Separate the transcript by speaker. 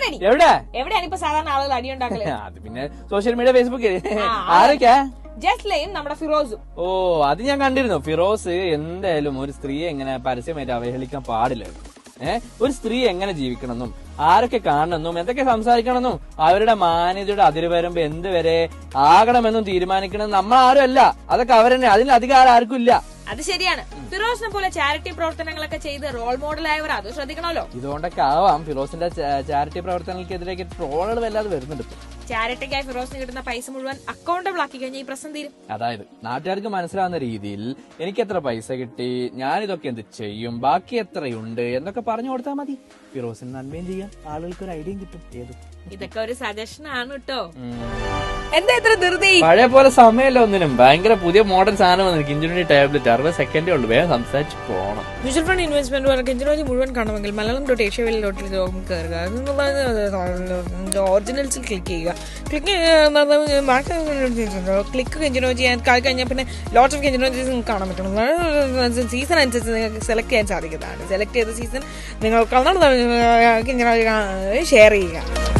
Speaker 1: അടിയടി
Speaker 2: എവിടെ
Speaker 1: എവിടെയാണ് ഇപ്പൊ സാധാരണ ആളുകൾ അടിയുണ്ടാക്കല്
Speaker 2: അത് പിന്നെ സോഷ്യൽ മീഡിയ ഫേസ്ബുക്കിൽ
Speaker 1: ആ,
Speaker 2: ആരൊക്കെയാ
Speaker 1: ജസ്ലയും നമ്മുടെ ഫിറോസും
Speaker 2: ഓ അത് ഞാൻ കണ്ടിരുന്നു ഫിറോസ് എന്തായാലും ഒരു സ്ത്രീയെ എങ്ങനെ പരസ്യമായിട്ട് അവഹേളിക്കാൻ പാടില്ല ഏഹ് ഒരു സ്ത്രീ എങ്ങനെ ജീവിക്കണമെന്നും ആരൊക്കെ കാണണമെന്നും എന്തൊക്കെ സംസാരിക്കണമെന്നും അവരുടെ മാന്യതയുടെ അതിര് വരുമ്പോ എന്ത് വരെ ആകണമെന്നും തീരുമാനിക്കണം നമ്മൾ ആരും അല്ല അതൊക്കെ അവരെന്നെ അതിന് അധികാരം ആർക്കും ഇല്ല
Speaker 1: അത് ശരിയാണ് ഫിറോസിനെ പോലെ ചാരിറ്റി പ്രവർത്തനങ്ങളൊക്കെ ചെയ്ത് റോൾ മോഡലായവർ അത് ശ്രദ്ധിക്കണമല്ലോ
Speaker 2: ഇതുകൊണ്ടൊക്കെ ആവാം ഫിറോസിന്റെ ചാരിറ്റി പ്രവർത്തനങ്ങൾക്കെതിരെ ട്രോളുകൾ വല്ലാതെ വരുന്നുണ്ട് ഇപ്പൊ.
Speaker 1: ചാരിറ്റിക്കായി ഫിറോസിന് കിട്ടുന്ന പൈസ മുഴുവൻ അക്കൗണ്ടബിൾ ആക്കി കഴിഞ്ഞാൽ ഈ പ്രശ്നം തീരും
Speaker 2: അതായത് നാട്ടുകാർക്ക് മനസ്സിലാവുന്ന രീതിയിൽ എനിക്ക് എത്ര പൈസ കിട്ടി ഞാൻ ഇതൊക്കെ എന്ത് ചെയ്യും ബാക്കി എത്രയുണ്ട് എന്നൊക്കെ പറഞ്ഞു കൊടുത്താൽ മതി ഫിറോസിന് നന്മയും ചെയ്യാം ആളുകൾക്ക് ഒരു ഐഡിയയും കിട്ടും ഏത്
Speaker 1: ഇതൊക്കെ ഒരു സജഷൻ ആണ് കേട്ടോ
Speaker 2: ഉം.
Speaker 1: എന്താ ഇത്ര ധൃതി
Speaker 2: പഴയ പോലെ സമയമല്ല ഒന്നിനും ഭയങ്കര പുതിയ മോഡൽ സാധനം വന്നു കിഞ്ചുണ്ടി ടാബ്ലറ്റ് അറുപത് സെക്കൻഡേ ഉള്ളൂ വേഗം സംസാരിച്ച് പോണം
Speaker 1: മ്യൂച്വൽ ഫണ്ട് ഇൻവെസ്റ്റ്മെന്റ് വർക്ക് എഞ്ചിനോജി മുഴുവൻ കാണുമെങ്കിൽ മലയാളം ഡോട്ട് ഏഷ്യ ഡോട്ടിൽ കയറുക ഒറിജിനൽസിൽ ക്ലിക്ക് ചെയ്യുക ക്ലിക്ക് ക്ലിക്ക് എഞ്ചിനോജി കാൽ കഴിഞ്ഞാൽ പിന്നെ ലോട്ട് ഓഫ് എഞ്ചിനോജീസ് കാണാൻ പറ്റും സീസൺ അനുസരിച്ച് നിങ്ങൾക്ക് സെലക്ട് ചെയ്യാൻ സാധിക്കുന്നതാണ് സെലക്ട് ചെയ്ത സീസൺ നിങ്ങൾ കന്നഡ ഷെയർ ചെയ്യുക